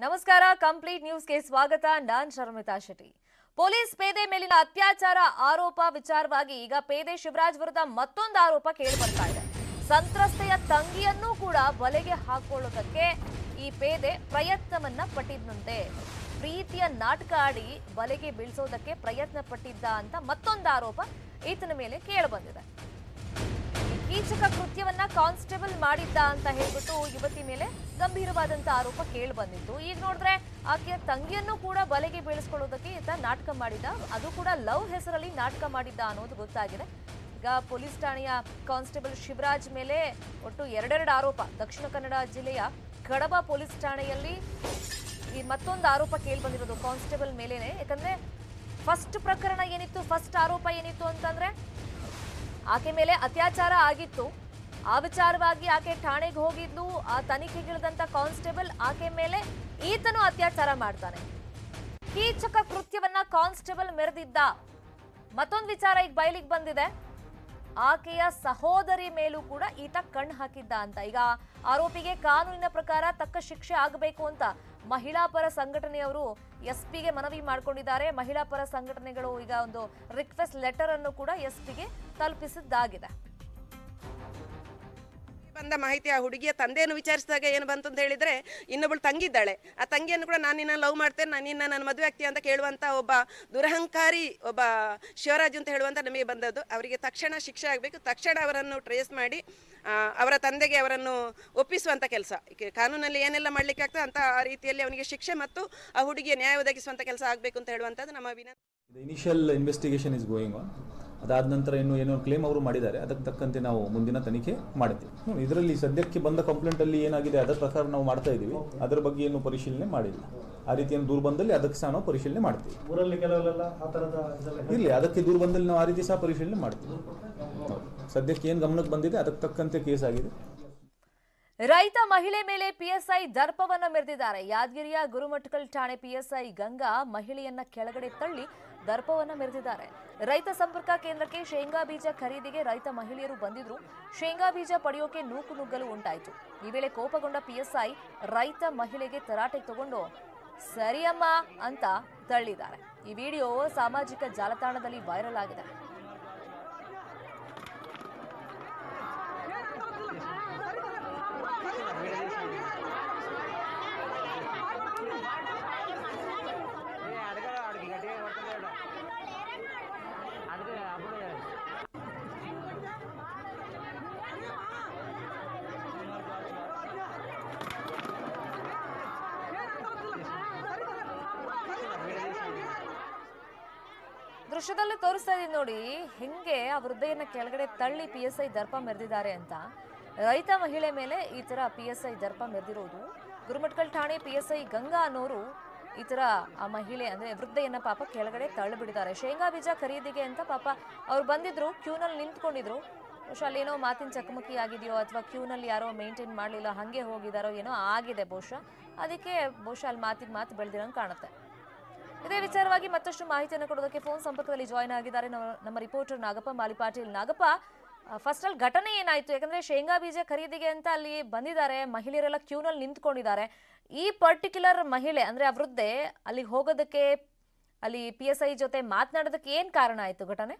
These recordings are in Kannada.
ನಮಸ್ಕಾರ ಕಂಪ್ಲೀಟ್ ನ್ಯೂಸ್ಗೆ ಸ್ವಾಗತ ನಾನ್ ಶರ್ಮಿತಾ ಶೆಟ್ಟಿ ಪೊಲೀಸ್ ಪೇದೆ ಮೇಲಿನ ಅತ್ಯಾಚಾರ ಆರೋಪ ವಿಚಾರವಾಗಿ ಈಗ ಪೇದೆ ಶಿವರಾಜ್ ವಿರುದ್ಧ ಮತ್ತೊಂದು ಆರೋಪ ಕೇಳಿ ಬರ್ತಾ ಇದೆ ಸಂತ್ರಸ್ತೆಯ ತಂಗಿಯನ್ನೂ ಕೂಡ ಬಲೆಗೆ ಹಾಕೊಳ್ಳೋದಕ್ಕೆ ಈ ಪೇದೆ ಪ್ರಯತ್ನವನ್ನ ಪಟ್ಟಿದ್ದಂತೆ ಪ್ರೀತಿಯ ನಾಟಕ ಆಡಿ ಬಲೆಗೆ ಬೀಳ್ಸೋದಕ್ಕೆ ಪ್ರಯತ್ನ ಪಟ್ಟಿದ್ದ ಅಂತ ಮತ್ತೊಂದು ಆರೋಪ ಈತನ ಮೇಲೆ ಕೇಳಿಬಂದಿದೆ ಕೀಚಕ ಕೃತ್ಯವನ್ನ ಕಾನ್ಸ್ಟೇಬಲ್ ಮಾಡಿದ್ದ ಅಂತ ಹೇಳ್ಬಿಟ್ಟು ಯುವತಿ ಮೇಲೆ ಗಂಭೀರವಾದಂತ ಆರೋಪ ಕೇಳಿ ಬಂದಿತ್ತು ಈಗ ನೋಡಿದ್ರೆ ಆಕೆಯ ತಂಗಿಯನ್ನು ಕೂಡ ಬಲೆಗೆ ಬೀಳಿಸ್ಕೊಳ್ಳೋದಕ್ಕೆ ಈತ ನಾಟಕ ಮಾಡಿದ್ದ ಅದು ಕೂಡ ಲವ್ ಹೆಸರಲ್ಲಿ ನಾಟಕ ಮಾಡಿದ್ದ ಅನ್ನೋದು ಗೊತ್ತಾಗಿದೆ ಈಗ ಪೊಲೀಸ್ ಠಾಣೆಯ ಕಾನ್ಸ್ಟೇಬಲ್ ಶಿವರಾಜ್ ಮೇಲೆ ಒಟ್ಟು ಎರಡೆರಡು ಆರೋಪ ದಕ್ಷಿಣ ಕನ್ನಡ ಜಿಲ್ಲೆಯ ಕಡಬ ಪೊಲೀಸ್ ಠಾಣೆಯಲ್ಲಿ ಈ ಮತ್ತೊಂದು ಆರೋಪ ಕೇಳಿ ಬಂದಿರೋದು ಕಾನ್ಸ್ಟೇಬಲ್ ಮೇಲೇನೆ ಯಾಕಂದ್ರೆ ಫಸ್ಟ್ ಪ್ರಕರಣ ಏನಿತ್ತು ಫಸ್ಟ್ ಆರೋಪ ಏನಿತ್ತು ಅಂತಂದ್ರೆ ಆಕೆ ಮೇಲೆ ಅತ್ಯಾಚಾರ ಆಗಿತ್ತು ಆ ವಿಚಾರವಾಗಿ ಆಕೆ ಠಾಣೆಗೆ ಹೋಗಿದ್ಲು ಆ ತನಿಖೆಗಿಳಿದಂತ ಕಾನ್ಸ್ಟೇಬಲ್ ಆಕೆ ಮೇಲೆ ಈತನು ಅತ್ಯಾಚಾರ ಮಾಡ್ತಾನೆ ಕೀಚಕ ಕೃತ್ಯವನ್ನ ಕಾನ್ಸ್ಟೇಬಲ್ ಮೆರೆದಿದ್ದ ಮತ್ತೊಂದು ವಿಚಾರ ಈಗ ಬಯಲಿಗೆ ಬಂದಿದೆ ಆಕೆಯ ಸಹೋದರಿ ಮೇಲೂ ಕೂಡ ಈತ ಕಣ್ಣು ಹಾಕಿದ್ದ ಅಂತ ಈಗ ಆರೋಪಿಗೆ ಕಾನೂನಿನ ಪ್ರಕಾರ ತಕ್ಕ ಶಿಕ್ಷೆ ಆಗಬೇಕು ಅಂತ ಮಹಿಳಾ ಪರ ಸಂಘಟನೆಯವರು ಎಸ್ ಪಿಗೆ ಮನವಿ ಮಾಡಿಕೊಂಡಿದ್ದಾರೆ ಮಹಿಳಾ ಪರ ಸಂಘಟನೆಗಳು ಈಗ ಒಂದು ರಿಕ್ವೆಸ್ಟ್ ಲೆಟರ್ ಅನ್ನು ಕೂಡ ಎಸ್ ಪಿಗೆ ತಲುಪಿಸಿದ್ದಾಗಿದೆ ಬಂದ ಮಾಹಿತಿ ಆ ಹುಡುಗಿಯ ತಂದೆಯನ್ನು ವಿಚಾರಿಸಿದಾಗ ಏನು ಬಂತು ಅಂತ ಹೇಳಿದ್ರೆ ಇನ್ನೊಬ್ಬಳು ತಂಗಿದ್ದಾಳೆ ಆ ತಂಗಿಯನ್ನು ಕೂಡ ನಾನು ನಿನ್ನ ಲವ್ ಮಾಡ್ತೇನೆ ನಾನು ನಿನ್ನ ನನ್ನ ಮದುವೆ ಆಗ್ತೀಯ ಅಂತ ಕೇಳುವಂತ ಒಬ್ಬ ದುರಹಂಕಾರಿ ಒಬ್ಬ ಶಿವರಾಜ್ ಅಂತ ಹೇಳುವಂತ ನಮಗೆ ಬಂದದ್ದು ಅವರಿಗೆ ತಕ್ಷಣ ಶಿಕ್ಷೆ ಆಗಬೇಕು ತಕ್ಷಣ ಅವರನ್ನು ಟ್ರೇಸ್ ಮಾಡಿ ಆ, ಅವರ ತಂದೆಗೆ ಅವರನ್ನು ಒಪ್ಪಿಸುವಂತ ಕೆಲಸ ಕಾನೂನಲ್ಲಿ ಏನೆಲ್ಲ ಮಾಡ್ಲಿಕ್ಕೆ ಆಗ್ತದೆ ಅಂತ ಆ ರೀತಿಯಲ್ಲಿ ಅವನಿಗೆ ಶಿಕ್ಷೆ ಮತ್ತು ಆ ಹುಡುಗಿಯ ನ್ಯಾಯ ಒದಗಿಸುವಂತ ಕೆಲಸ ಆಗಬೇಕು ಅಂತ ಹೇಳುವಂಥದ್ದು ನಮ್ಮ ವಿನಂತಿ initial investigation is going on ಅದಾದ ನಂತರ ಇನ್ನು ಏನೋ ಕ್ಲೇಮ್ ಅವರು ಮಾಡಿದ್ದಾರೆ ಅದಕ್ಕೆ ತಕ್ಕಂತೆ ನಾವು ಮುಂದಿನ ತನಿಖೆ ಮಾಡ್ತೀವಿ ಇದರಲ್ಲಿ ಸದ್ಯಕ್ಕೆ ಬಂದ ಕಂಪ್ಲೇಂಟಲ್ಲಿ ಏನಾಗಿದೆ ಅದರ ಪ್ರಕಾರ ನಾವು ಮಾಡ್ತಾ ಇದ್ದೀವಿ ಅದರ ಬಗ್ಗೆ ಏನು ಪರಿಶೀಲನೆ ಮಾಡಿಲ್ಲ ಆ ರೀತಿ ಏನು ದೂರ ಬಂದಲ್ಲಿ ಅದಕ್ಕೆ ಸಹ ನಾವು ಪರಿಶೀಲನೆ ಮಾಡ್ತೀವಿ ಊರಲ್ಲಿ ಕೆಲವೆಲ್ಲ ಆ ಥರದ ಇದೆಲ್ಲ ಇರಲಿ ಅದಕ್ಕೆ ದೂರ ಬಂದಲ್ಲಿ ನಾವು ಆ ರೀತಿ ಸಹ ಪರಿಶೀಲನೆ ಮಾಡ್ತೀವಿ ಹೌದು. ಸದ್ಯಕ್ಕೆ ಏನು ಗಮನಕ್ಕೆ ಬಂದಿದೆ ಅದಕ್ಕೆ ತಕ್ಕಂತೆ ಕೇಸ್ ಆಗಿದೆ ರೈತ ಮಹಿಳೆ ಮೇಲೆ ಪಿಎಸ್ಐ ದರ್ಪವನ್ನ ಮೆರೆದಿದ್ದಾರೆ ಯಾದಗಿರಿಯ ಗುರುಮಠಕಲ್ ಠಾಣೆ ಪಿಎಸ್ಐ ಗಂಗಾ ಮಹಿಳೆಯನ್ನ ಕೆಳಗಡೆ ತಳ್ಳಿ ದರ್ಪವನ್ನ ಮೆರೆದಿದ್ದಾರೆ ರೈತ ಸಂಪರ್ಕ ಕೇಂದ್ರಕ್ಕೆ ಶೇಂಗಾ ಬೀಜ ಖರೀದಿಗೆ ರೈತ ಮಹಿಳೆಯರು ಬಂದಿದ್ರು ಶೇಂಗಾ ಬೀಜ ಪಡೆಯೋಕೆ ನೂಕು ನುಗ್ಗಲು ಉಂಟಾಯಿತು ಈ ವೇಳೆ ಕೋಪಗೊಂಡ ಪಿಎಸ್ಐ ರೈತ ಮಹಿಳೆಗೆ ತರಾಟೆ ತಗೊಂಡು ಸರಿಯಮ್ಮ ಅಂತ ತಳ್ಳಿದ್ದಾರೆ ಈ ವಿಡಿಯೋ ಸಾಮಾಜಿಕ ಜಾಲತಾಣದಲ್ಲಿ ವೈರಲ್ ಆಗಿದೆ ದೃಶ್ಯದಲ್ಲಿ ತೋರಿಸ್ತಾ ಇದೀನಿ ನೋಡಿ ಹೆಂಗೆ ಆ ವೃದ್ಧೆಯನ್ನ ಕೆಳಗಡೆ ತಳ್ಳಿ ಪಿ ಎಸ್ ಐ ದರ್ಪ ಮೆರೆದಿದ್ದಾರೆ ಅಂತ ರೈತ ಮಹಿಳೆ ಮೇಲೆ ಈ ತರ ಪಿ ಎಸ್ ಐ ದರ್ಪ ಮೆರೆದಿರೋದು ಗುರುಮಟ್ಕಲ್ ಠಾಣೆ ಪಿ ಎಸ್ ಐ ಗಂಗಾ ಅನ್ನೋರು ಈ ತರ ಆ ಮಹಿಳೆ ಅಂದ್ರೆ ವೃದ್ಧೆಯನ್ನ ಪಾಪ ಕೆಳಗಡೆ ತಳ್ಳಿ ಬಿಡಿದ್ದಾರೆ ಶೇಂಗಾ ಬೀಜ ಖರೀದಿಗೆ ಅಂತ ಪಾಪ ಅವ್ರು ಬಂದಿದ್ರು ಕ್ಯೂನಲ್ಲಿ ನಿಂತ್ಕೊಂಡಿದ್ರು ಬಹುಶಃ ಅಲ್ಲೇನೋ ಮಾತಿನ ಚಕಮಕಿ ಆಗಿದೆಯೋ ಅಥವಾ ಕ್ಯೂನಲ್ಲಿ ಯಾರೋ ಮೇಂಟೈನ್ ಮಾಡಲಿಲ್ಲ ಹಾಗೆ ಹೋಗಿದಾರೋ ಏನೋ ಆಗಿದೆ ಬಹುಶಃ ಅದಕ್ಕೆ ಬಹುಶಃ ಅಲ್ಲಿ ಮಾತಿಗೆ ಮಾತು ಬೆಳೆದಿರಂಗೆ ಕಾಣುತ್ತೆ ಇದೇ ವಿಚಾರವಾಗಿ ಮತ್ತಷ್ಟು ಮಾಹಿತಿಯನ್ನು ಕೊಡೋದಕ್ಕೆ ಫೋನ್ ಸಂಪರ್ಕದಲ್ಲಿ ಜಾಯ್ನ್ ಆಗಿದ್ದಾರೆ ನಮ್ಮ- ನಮ್ಮ ರಿಪೋರ್ಟರ್ ನಾಗಪ್ಪ ಮಾಲಿ ಪಾಟೀಲ್ ನಾಗಪ್ಪ ಫಸ್ಟ್ ಅಲ್ಲಿ ಘಟನೆ ಏನಾಯ್ತು ಯಾಕಂದ್ರೆ ಶೇಂಗಾ ಬೀಜ ಖರೀದಿಗೆ ಅಂತ ಅಲ್ಲಿ ಬಂದಿದ್ದಾರೆ ಮಹಿಳೆಯರೆಲ್ಲ ಕ್ಯೂನಲ್ಲಿ ನಿಂತ್ಕೊಂಡಿದ್ದಾರೆ ಈ ಪರ್ಟಿಕ್ಯುಲರ್ ಮಹಿಳೆ ಅಂದ್ರೆ ಆ ವೃದ್ಧೆ ಅಲ್ಲಿಗೆ ಹೋಗೋದಕ್ಕೆ ಅಲ್ಲಿ ಪಿ ಎಸ್ ಐ ಜೊತೆ ಮಾತನಾಡೋದಕ್ಕೆ ಏನ್ ಕಾರಣ ಆಯ್ತು ಘಟನೆ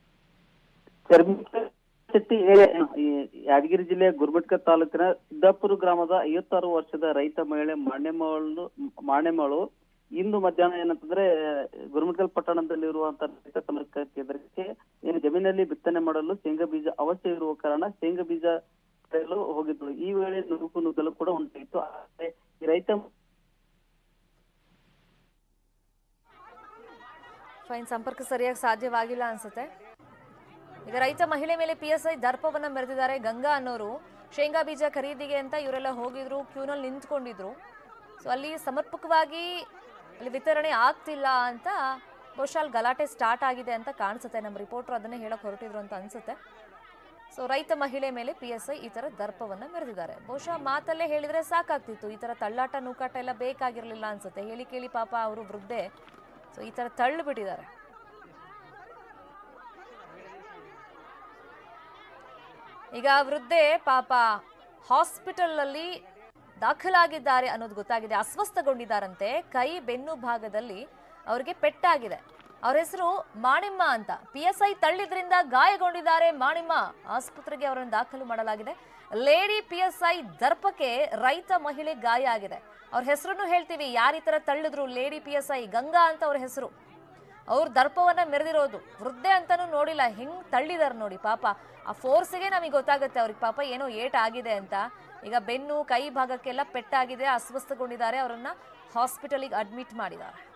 ಶೆಟ್ಟಿ ಈ ಯಾದಗಿರಿ ಜಿಲ್ಲೆಯ ಗುರ್ಬಟ್ಕ ತಾಲೂಕಿನ ಸಿದ್ದಾಪುರ ಗ್ರಾಮದ ಐವತ್ತಾರು ವರ್ಷದ ರೈತ ಮಹಿಳೆ ಮಾಣ್ಯಮ್ಮಳು ಮಾಣ್ಯಮ್ಮಳು ಇಂದು ಮಧ್ಯಾಹ್ನ ಏನಂತಂದ್ರೆ ಗುರುಮಟ್ಕಲ್ ಪಟ್ಟಣದಲ್ಲಿರುವಂತಹ ರೈತ ಸಂಪರ್ಕ ಕೇಂದ್ರಕ್ಕೆ ಏನು ಜಮೀನಲ್ಲಿ ಬಿತ್ತನೆ ಮಾಡಲು ಶೇಂಗಾ ಬೀಜ ಅವಶ್ಯ ಇರುವ ಕಾರಣ ಶೇಂಗಾ ಬೀಜ ಪಡೆಯಲು ಹೋಗಿದ್ರು ಈ ವೇಳೆ ನುಗ್ಗು ನುಗ್ಗಲು ಕೂಡ ಉಂಟಾಯಿತು ಆದರೆ ಈ ರೈತ ಫೈನ್ ಸಂಪರ್ಕ ಸರಿಯಾಗಿ ಸಾಧ್ಯವಾಗಿಲ್ಲ ಅನ್ಸುತ್ತೆ ಈಗ ರೈತ ಮಹಿಳೆ ಮೇಲೆ ಪಿ ಎಸ್ ಐ ದರ್ಪವನ್ನ ಮೆರೆದಿದ್ದಾರೆ ಗಂಗಾ ಅನ್ನೋರು ಶೇಂಗಾ ಬೀಜ ಖರೀದಿಗೆ ಅಂತ ಇವರೆಲ್ಲ ಹೋಗಿದ್ರು ಕ್ಯೂನಲ್ಲಿ ನಿಂತ್ಕೊಂಡಿದ್ರು ಸೊ ಅಲ್ಲಿ ಸಮರ್ಪಕವಾಗಿ ಅಲ್ಲಿ ವಿತರಣೆ ಆಗ್ತಿಲ್ಲ ಅಂತ ಬಹುಶಃ ಅಲ್ಲಿ ಗಲಾಟೆ ಸ್ಟಾರ್ಟ್ ಆಗಿದೆ ಅಂತ ಕಾಣಿಸುತ್ತೆ ನಮ್ಮ ರಿಪೋರ್ಟರ್ ಅದನ್ನೇ ಹೇಳಕ್ ಹೊರಟಿದ್ರು ಅಂತ ಅನ್ಸುತ್ತೆ ಸೊ ರೈತ ಮಹಿಳೆ ಮೇಲೆ ಪಿ ಎಸ್ ಐ ಈ ತರ ದರ್ಪವನ್ನ ಮೆರೆದಿದ್ದಾರೆ ಬಹುಶಃ ಮಾತಲ್ಲೇ ಹೇಳಿದ್ರೆ ಸಾಕಾಗ್ತಿತ್ತು ಈ ತರ ತಳ್ಳಾಟ ನೂಕಾಟ ಎಲ್ಲ ಬೇಕಾಗಿರ್ಲಿಲ್ಲ ಅನ್ಸುತ್ತೆ ಹೇಳಿ ಕೇಳಿ ಪಾಪ ಅವರು ವೃದ್ಧೆ ಸೊ ಈ ತರ ತಳ್ಳು ಬಿಟ್ಟಿದ್ದಾರೆ ಈಗ ವೃದ್ಧೆ ಪಾಪ ಹಾಸ್ಪಿಟಲ್ ಅಲ್ಲಿ ದಾಖಲಾಗಿದ್ದಾರೆ ಅನ್ನೋದು ಗೊತ್ತಾಗಿದೆ ಅಸ್ವಸ್ಥಗೊಂಡಿದ್ದಾರಂತೆ ಕೈ ಬೆನ್ನು ಭಾಗದಲ್ಲಿ ಅವರಿಗೆ ಪೆಟ್ಟಾಗಿದೆ ಅವ್ರ ಹೆಸರು ಮಾಣಿಮ್ಮ ಅಂತ ಪಿ ಎಸ್ ಐ ತಳ್ಳಿದ್ರಿಂದ ಗಾಯಗೊಂಡಿದ್ದಾರೆ ಮಾಣಿಮ್ಮ ಆಸ್ಪತ್ರೆಗೆ ಅವರನ್ನು ದಾಖಲು ಮಾಡಲಾಗಿದೆ ಲೇಡಿ ಪಿ ಎಸ್ ಐ ದರ್ಪಕ್ಕೆ ರೈತ ಮಹಿಳೆ ಗಾಯ ಆಗಿದೆ ಅವ್ರ ಹೆಸರನ್ನು ಹೇಳ್ತೀವಿ ಯಾರ ಈ ತರ ತಳ್ಳಿದ್ರು lady P S I Ganga ಅಂತ ಅವ್ರ ಹೆಸರು ಅವ್ರ ದರ್ಪವನ್ನ ಮೆರೆದಿರೋದು ವೃದ್ಧೆ ಅಂತಾನು ನೋಡಿಲ್ಲ ಹೆಂಗ್ ತಳ್ಳಿದಾರೆ ನೋಡಿ ಪಾಪ ಆ ಫೋರ್ಸ್ಗೆ ನಮಗೆ ಗೊತ್ತಾಗುತ್ತೆ ಅವ್ರಿಗೆ ಪಾಪ ಏನೋ ಏಟ್ ಆಗಿದೆ ಅಂತ ಈಗ ಬೆನ್ನು ಕೈ ಭಾಗಕ್ಕೆಲ್ಲ ಪೆಟ್ಟಾಗಿದೆ ಅಸ್ವಸ್ಥಗೊಂಡಿದ್ದಾರೆ ಅವರನ್ನ ಹಾಸ್ಪಿಟಲಿಗೆ ಅಡ್ಮಿಟ್ ಮಾಡಿದ್ದಾರೆ